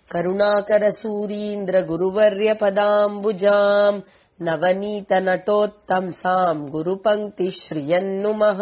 करुणाकरसूरीन्द्रगुरुवर्यपदाम्बुजाम् நவநீதநட்டோத்தம்சாம் குருபங்கி ஸ்ரீயன்னுமஹ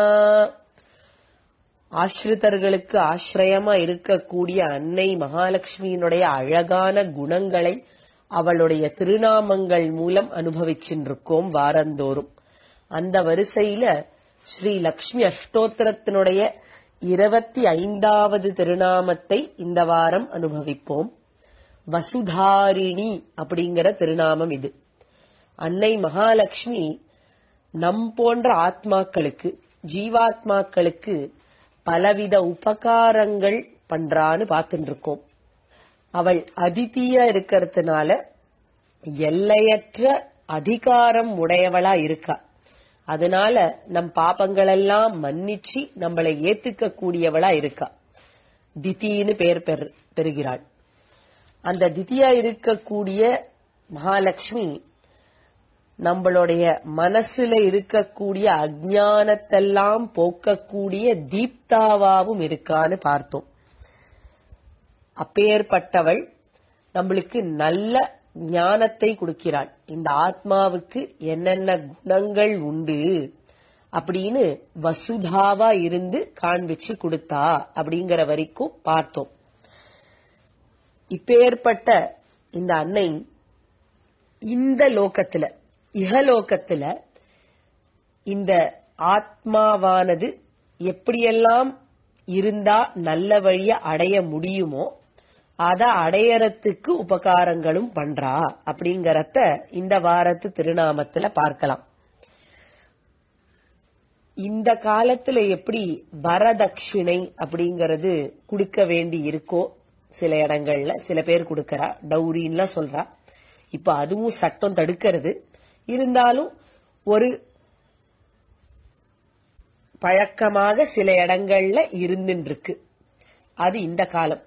ஆசிரிதர்களுக்கு ஆசிரயமா இருக்கக்கூடிய அன்னை மகாலட்சுமியினுடைய அழகான குணங்களை அவளுடைய திருநாமங்கள் மூலம் அனுபவிச்சுருக்கோம் வாரந்தோறும் அந்த வரிசையில ஸ்ரீ லக்ஷ்மி அஷ்டோத்திரத்தினுடைய இருபத்தி ஐந்தாவது திருநாமத்தை இந்த வாரம் அனுபவிப்போம் வசுதாரிணி அப்படிங்கிற திருநாமம் இது அன்னை மகாலட்சுமி நம் போன்ற ஆத்மாக்களுக்கு ஜீவாத்மாக்களுக்கு பலவித உபகாரங்கள் பண்றான்னு பார்த்துட்டு இருக்கோம் அவள் அதித்தியா இருக்கிறதுனால எல்லையற்ற அதிகாரம் உடையவளா இருக்கா அதனால நம் பாபங்களெல்லாம் மன்னிச்சு நம்மளை ஏத்துக்க கூடியவளா இருக்கா தித்தின்னு பெயர் பெறுகிறாள் அந்த தித்தியா இருக்கக்கூடிய மகாலட்சுமி நம்மளுடைய மனசுல இருக்கக்கூடிய அஜானத்தெல்லாம் போக்கக்கூடிய தீப்தாவாவும் இருக்கான்னு பார்த்தோம் அப்பேற்பட்டவள் நம்மளுக்கு நல்ல ஞானத்தை கொடுக்கிறாள் இந்த ஆத்மாவுக்கு என்னென்ன குணங்கள் உண்டு அப்படின்னு வசுதாவா இருந்து காண்பிச்சு கொடுத்தா அப்படிங்கிற வரைக்கும் பார்த்தோம் இப்பேற்பட்ட இந்த அன்னை இந்த லோகத்துல இகலோகத்துல இந்த ஆத்மாவானது எப்படியெல்லாம் இருந்தா நல்ல வழிய அடைய முடியுமோ அத அடையறதுக்கு உபகாரங்களும் பண்றா அப்படிங்கறத இந்த வாரத்து திருநாமத்துல பார்க்கலாம் இந்த காலத்துல எப்படி வரதட்சிணை அப்படிங்கறது கொடுக்க வேண்டி இருக்கோ சில இடங்கள்ல சில பேர் கொடுக்கறா டௌரின்லாம் சொல்றா இப்ப அதுவும் சட்டம் தடுக்கிறது இருந்தாலும் ஒரு பழக்கமாக சில இடங்கள்ல இருந்துட்டு இருக்கு அது இந்த காலம்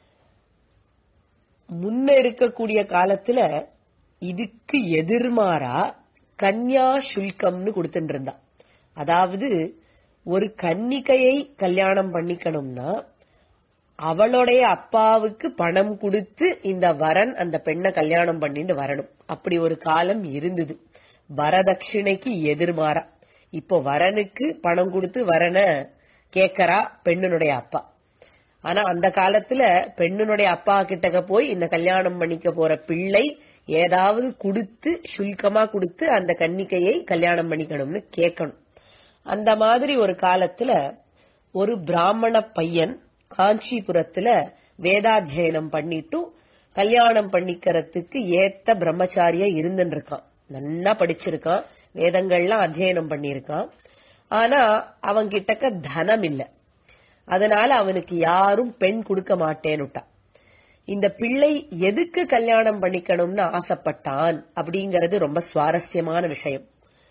முன்ன இருக்கக்கூடிய காலத்துல இதுக்கு எதிர்மாறா கன்யா சுல்கம்னு கொடுத்துட்டு இருந்தா அதாவது ஒரு கன்னிகையை கல்யாணம் பண்ணிக்கணும்னா அவளுடைய அப்பாவுக்கு பணம் கொடுத்து இந்த வரன் அந்த பெண்ணை கல்யாணம் பண்ணிட்டு வரணும் அப்படி ஒரு காலம் இருந்தது வரதட்சிணைக்கு எதிர்மாறா இப்போ வரனுக்கு பணம் கொடுத்து வரனை கேக்கறா பெண்ணுனுடைய அப்பா ஆனா அந்த காலத்துல பெண்ணுனுடைய அப்பா கிட்டக்க போய் இந்த கல்யாணம் பண்ணிக்க போற பிள்ளை ஏதாவது கொடுத்து சுல்கமா கொடுத்து அந்த கன்னிகையை கல்யாணம் பண்ணிக்கணும்னு கேட்கணும் அந்த மாதிரி ஒரு காலத்துல ஒரு பிராமண பையன் காஞ்சிபுரத்துல வேதாத்தியனம் பண்ணிட்டு கல்யாணம் பண்ணிக்கிறதுக்கு ஏத்த பிரம்மச்சாரியா இருந்துட்டு இருக்கான் நல்லா படிச்சிருக்கான் வேதங்கள்லாம் அத்தியனம் பண்ணிருக்கான் ஆனா அவன் கிட்டக்க தனம் இல்ல அதனால அவனுக்கு யாரும் பெண் கொடுக்க மாட்டேன்னுட்டான் இந்த பிள்ளை எதுக்கு கல்யாணம் பண்ணிக்கணும்னு ஆசைப்பட்டான் அப்படிங்கறது ரொம்ப சுவாரஸ்யமான விஷயம்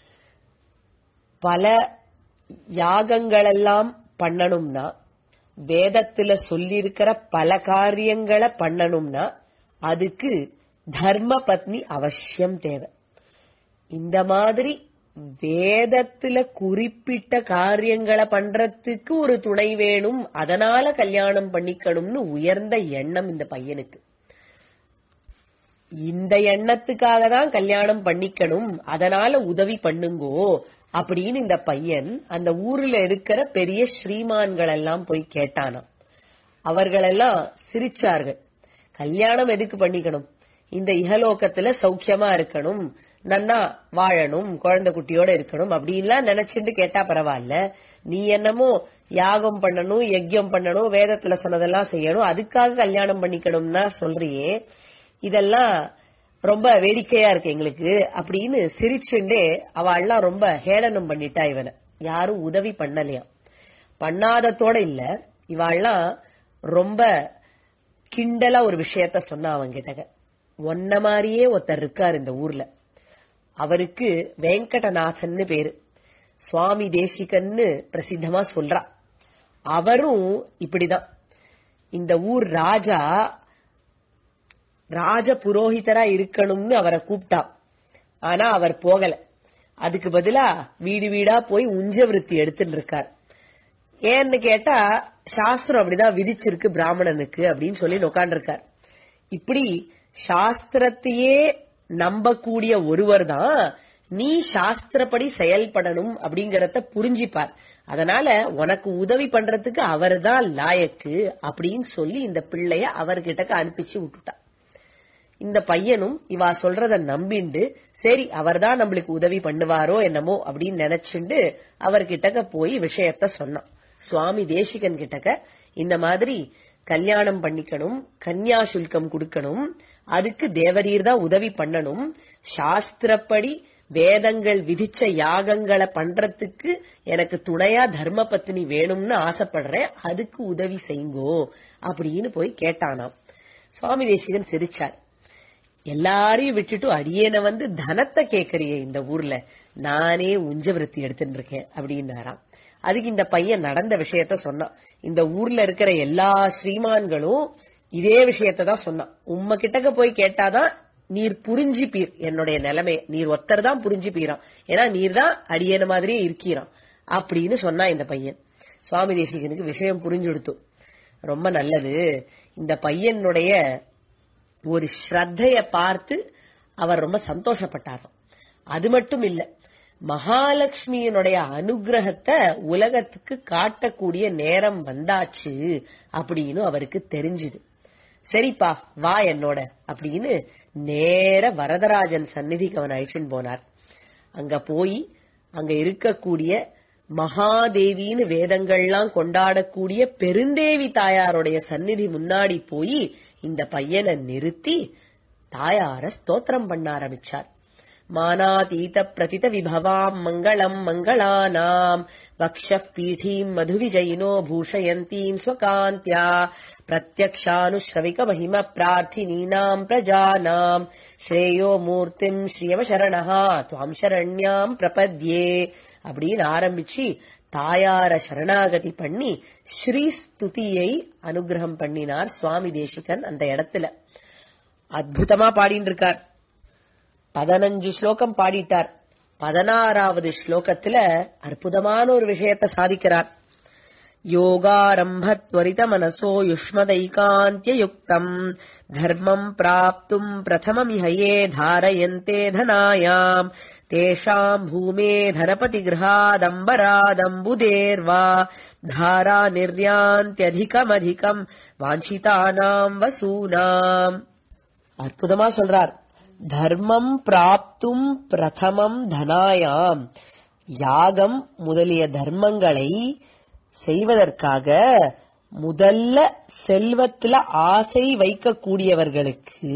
பல யாகங்களெல்லாம் பண்ணணும்னா வேதத்துல சொல்லியிருக்கிற பல காரியங்களை பண்ணணும்னா அதுக்கு தர்ம பத்னி அவசியம் தேவை இந்த மாதிரி வேதத்துல குறிப்பிட்ட காரியங்களை பண்றதுக்கு ஒரு துணை வேணும் அதனால கல்யாணம் பண்ணிக்கணும்னு உயர்ந்த எண்ணம் இந்த பையனுக்கு இந்த எண்ணத்துக்காக தான் கல்யாணம் பண்ணிக்கணும் அதனால உதவி பண்ணுங்கோ அப்படின்னு இந்த பையன் அந்த ஊர்ல இருக்கிற பெரிய ஸ்ரீமான்கள் எல்லாம் போய் கேட்டானாம் அவர்களெல்லாம் சிரிச்சார்கள் கல்யாணம் எதுக்கு பண்ணிக்கணும் இந்த இகலோகத்துல சௌக்கியமா இருக்கணும் நன்னா வாழணும் குழந்தை குட்டியோட இருக்கணும் அப்படின்லாம் நினைச்சுட்டு கேட்டா பரவாயில்ல நீ என்னமோ யாகம் பண்ணணும் யஜ்யம் பண்ணணும் வேதத்துல சொன்னதெல்லாம் செய்யணும் அதுக்காக கல்யாணம் பண்ணிக்கணும்னா சொல்றியே இதெல்லாம் ரொம்ப வேடிக்கையா இருக்கு எங்களுக்கு அப்படின்னு சிரிச்சுண்டே அவள்லாம் ரொம்ப ஹேளனம் பண்ணிட்டா இவனை யாரும் உதவி பண்ணலையாம் பண்ணாதத்தோட இல்ல இவாள்லாம் ரொம்ப கிண்டலா ஒரு விஷயத்த சொன்னா அவங்க கிட்ட ஒன்ன மாதிரியே ஒருத்தர் இருக்கார் இந்த ஊர்ல அவருக்கு வெங்கடநாதன்னு பேரு சுவாமி தேசிகன்னு பிரசித்தமா சொல்றா அவரும் இப்படிதான் இந்த ஊர் ராஜா ராஜ புரோஹிதரா இருக்கணும்னு அவரை கூப்பிட்டா ஆனா அவர் போகல அதுக்கு பதிலா வீடு வீடா போய் உஞ்ச விருத்தி எடுத்துட்டு இருக்கார் ஏன்னு கேட்டா சாஸ்திரம் அப்படிதான் விதிச்சிருக்கு பிராமணனுக்கு அப்படின்னு சொல்லி உட்காந்துருக்கார் இப்படி சாஸ்திரத்தையே நம்பக்கூடிய ஒருவர் தான் நீ சாஸ்திரப்படி செயல்படணும் அப்படிங்கறத புரிஞ்சிப்பார் அதனால உனக்கு உதவி பண்றதுக்கு அவர்தான் லாயக்கு அப்படின்னு சொல்லி இந்த பிள்ளைய அவர்கிட்ட அனுப்பிச்சு விட்டுட்டா இந்த பையனும் இவா சொல்றத நம்பிண்டு சரி அவர்தான் நம்மளுக்கு உதவி பண்ணுவாரோ என்னமோ அப்படின்னு நினைச்சுண்டு அவர்கிட்டக்க போய் விஷயத்த சொன்னான் சுவாமி தேசிகன் கிட்டக்க இந்த மாதிரி கல்யாணம் பண்ணிக்கணும் கன்யா சுல்கம் கொடுக்கணும் அதுக்கு தேவரீர் தான் உதவி பண்ணணும் சாஸ்திரப்படி வேதங்கள் விதிச்ச யாகங்களை பண்றதுக்கு எனக்கு துணையா தர்ம பத்னி வேணும்னு ஆசைப்படுறேன் அதுக்கு உதவி செய்யுங்கோ அப்படின்னு போய் கேட்டானாம் சுவாமி தேசிகன் சிரிச்சார் எல்லாரையும் விட்டுட்டு அடியேன வந்து தனத்தை கேக்குறியே இந்த ஊர்ல நானே உஞ்சவிருத்தி எடுத்துட்டு இருக்கேன் அப்படின்னாராம் அதுக்கு இந்த பையன் நடந்த விஷயத்த சொன்னான் இந்த ஊர்ல இருக்கிற எல்லா ஸ்ரீமான்களும் இதே விஷயத்த தான் சொன்னான் உம்ம கிட்டக்க போய் கேட்டாதான் நீர் புரிஞ்சுப்பீர் என்னுடைய நிலைமை நீர் ஒத்தர் தான் புரிஞ்சுப்பீரான் ஏன்னா நீர் தான் அடியேன மாதிரியே இருக்கிறான் அப்படின்னு சொன்னா இந்த பையன் சுவாமி தேசிகனுக்கு விஷயம் புரிஞ்சுடுத்து ரொம்ப நல்லது இந்த பையனுடைய ஒரு ஸ்ரத்தைய பார்த்து அவர் ரொம்ப சந்தோஷப்பட்டாராம் அது மட்டும் இல்ல மகாலட்சுமியினுடைய அனுகிரகத்தை உலகத்துக்கு காட்டக்கூடிய நேரம் வந்தாச்சு அப்படின்னு அவருக்கு தெரிஞ்சுது சரிப்பா வா என்னோட அப்படின்னு நேர வரதராஜன் சந்நிதிக்கு அவன் அழிச்சுன்னு போனார் அங்க போய் அங்க இருக்கக்கூடிய மகாதேவின்னு வேதங்கள்லாம் கொண்டாடக்கூடிய பெருந்தேவி தாயாருடைய சந்நிதி முன்னாடி போய் இந்த பையனை நிறுத்தி தாயார ஸ்தோத்திரம் பண்ண ஆரம்பிச்சார் மானாதீத பிரதித விபவாம் மங்களம் மங்களானாம் வக்ஷ பீடீம் மதுவிஜயினோ பூஷயந்தீம் ஸ்வகாந்தியா பிரத்யக்ஷானுஸ்ரவிக மகிம பிரார்த்தினீனாம் பிரஜானாம் ஸ்ரேயோ மூர்த்திம் ஸ்ரீயம சரணஹா துவாம் சரண்யாம் பிரபத்யே அப்படின்னு ஆரம்பிச்சு தாயார சரணாகதி பண்ணி ஸ்ரீ ஸ்துதியை அனுகிரகம் பண்ணினார் சுவாமி தேசிகன் அந்த இடத்துல அற்புதமா பாடின்னு இருக்கார் பதினஞ்சு ஸ்லோகம் பாடிட்டார் பதினாறாவது ஸ்லோகத்துல அற்புதமான ஒரு விஷயத்தை சாதிக்கிறார் யோகாரம்பத்வரித மனசோ யுஷ்மதைகாந்தியயுக்தம் தர்மம் பிராப்தும் பிரதமமிஹயே தாரயந்தே தனாயாம் தேஷாம் பூமே தனபதி கிரகாதம்பராதம்புதேர்வா தாரா நிர்யாந்தியதிகமதிகம் வாஞ்சிதானாம் வசூனாம் அற்புதமா சொல்றார் தர்மம் பிராப்தும் பிரதமம் தனாயாம் யாகம் முதலிய தர்மங்களை செய்வதற்காக முதல்ல செல்வத்துல ஆசை வைக்கக்கூடியவர்களுக்கு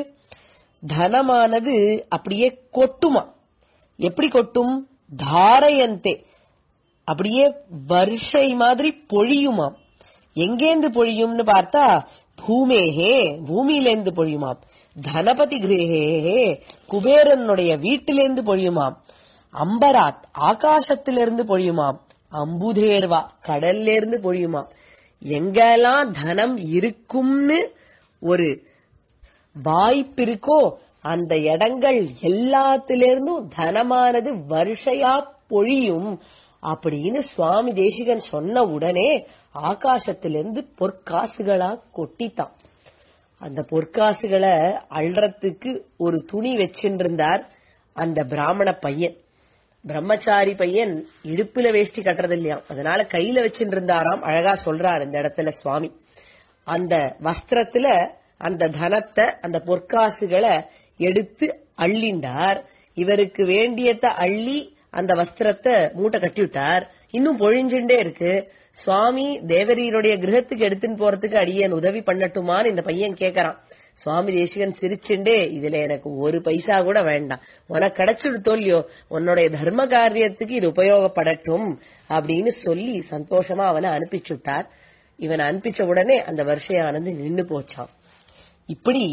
தனமானது அப்படியே கொட்டுமா எப்படி கொட்டும் தாரயந்தே அப்படியே வருஷை மாதிரி பொழியுமாம் எங்கேந்து பொழியும்னு பார்த்தா பூமேஹே பூமியிலேந்து பொழியுமாம் தனபதி கிரகே குபேரனுடைய வீட்டிலேந்து பொழியுமாம் அம்பராத் ஆகாசத்திலிருந்து பொழியுமாம் அம்புதேர்வா கடல்ல இருந்து பொழியுமாம் எங்கெல்லாம் தனம் இருக்கும்னு ஒரு வாய்ப்பு இருக்கோ அந்த இடங்கள் எல்லாத்திலிருந்தும் தனமானது வருஷையா பொழியும் அப்படின்னு சுவாமி தேசிகன் சொன்ன உடனே ஆகாசத்திலிருந்து பொற்காசுகளா கொட்டித்தான் அந்த பொற்காசுகளை அள்றதுக்கு ஒரு துணி வச்சிருந்தார் அந்த பிராமண பையன் பிரம்மச்சாரி பையன் இடுப்புல வேஷ்டி கட்டுறது இல்லையாம் அதனால கையில வச்சுட்டு இருந்தாராம் அழகா சொல்றார் இந்த இடத்துல சுவாமி அந்த வஸ்திரத்துல அந்த தனத்தை அந்த பொற்காசுகளை எடுத்து அள்ளிண்டார் இவருக்கு வேண்டியத அள்ளி அந்த வஸ்திரத்தை மூட்டை கட்டி விட்டார் இன்னும் பொழிஞ்சுட்டே இருக்கு சுவாமி தேவரீருடைய கிரகத்துக்கு எடுத்துன்னு போறதுக்கு அடியேன் உதவி பண்ணட்டுமான்னு இந்த பையன் கேக்குறான் சுவாமி தேசிகன் சிரிச்சுண்டே இதுல எனக்கு ஒரு பைசா கூட வேண்டாம் உனக்கு கிடைச்சிடுத்தோ இல்லையோ உன்னுடைய தர்ம காரியத்துக்கு இது உபயோகப்படட்டும் அப்படின்னு சொல்லி சந்தோஷமா அவனை அனுப்பிச்சுட்டார் இவனை அனுப்பிச்ச உடனே அந்த வருஷையானது நின்னு போச்சான் இப்படி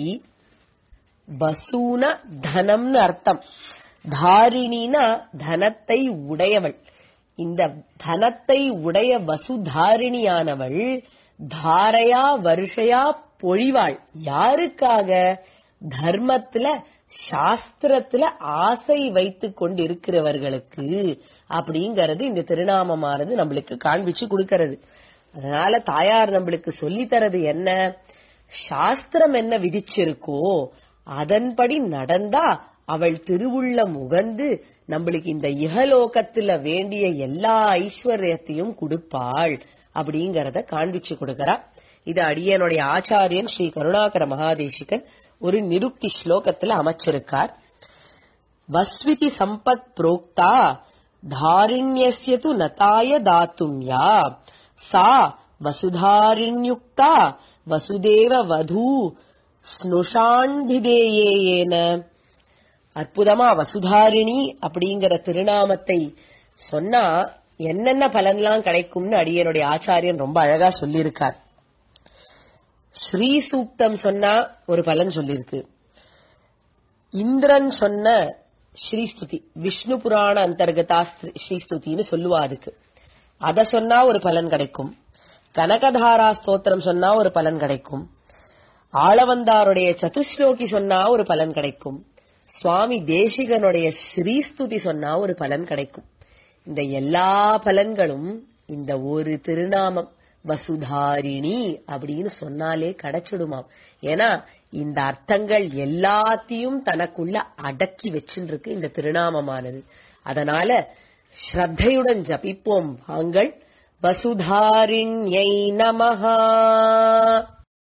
வசூன தனம்னு அர்த்தம் தாரிணினா தனத்தை உடையவள் இந்த தனத்தை உடைய வசுதாரிணியானவள் தாரையா வருஷையா பொழிவாள் யாருக்காக தர்மத்துல சாஸ்திரத்துல ஆசை வைத்துக் கொண்டிருக்கிறவர்களுக்கு அப்படிங்கறது இந்த திருநாமமானது நம்மளுக்கு காண்பிச்சு கொடுக்கறது அதனால தாயார் நம்மளுக்கு சொல்லி தரது என்ன சாஸ்திரம் என்ன விதிச்சிருக்கோ அதன்படி நடந்தா அவள் திருவுள்ளம் உகந்து நம்மளுக்கு இந்த இகலோகத்துல வேண்டிய எல்லா ஐஸ்வர்யத்தையும் கொடுப்பாள் அப்படிங்கறத காண்பிச்சு கொடுக்கறா இது அடியனுடைய ஆச்சாரியன் ஸ்ரீ கருணாகர மகாதேசிகன் ஒரு நிருக்தி ஸ்லோகத்துல அமைச்சிருக்கார் வஸ்விதி சம்பத் புரோக்தா தாரிண்யஸ்ய து நதாய தாத்தும்யா சா வசுதாரிண்யுக்தா வசுதேவ வது ஸ்னுஷாண்டிதேயேன அற்புதமா வசுதாரிணி அப்படிங்கிற திருநாமத்தை சொன்னா என்னென்ன பலன்லாம் கிடைக்கும்னு அடியனுடைய ஆச்சாரியன் ரொம்ப அழகா சொல்லியிருக்கார் ஸ்ரீ சூக்தம் சொன்னா ஒரு பலன் சொல்லியிருக்கு இந்திரன் சொன்ன ஸ்ரீஸ்துதி விஷ்ணு புராண அந்தர்கதா ஸ்ரீ- ஸ்ரீஸ்துதின்னு சொல்லுவா அதுக்கு அத சொன்னா ஒரு பலன் கிடைக்கும் கனகதாரா ஸ்தோத்திரம் சொன்னா ஒரு பலன் கிடைக்கும் ஆளவந்தாருடைய சதுஸ்லோகி சொன்னா ஒரு பலன் கிடைக்கும் சுவாமி தேசிகனுடைய ஸ்ரீஸ்துதி சொன்னா ஒரு பலன் கிடைக்கும் இந்த எல்லா பலன்களும் இந்த ஒரு திருநாமம் வசுதாரிணி அப்படின்னு சொன்னாலே கிடைச்சிடுமாம் ஏன்னா இந்த அர்த்தங்கள் எல்லாத்தையும் தனக்குள்ள அடக்கி வச்சுருக்கு இந்த திருநாமமானது அதனால ஸ்ரத்தையுடன் ஜபிப்போம் வாங்கள் வசுதாரிண்யை நமஹா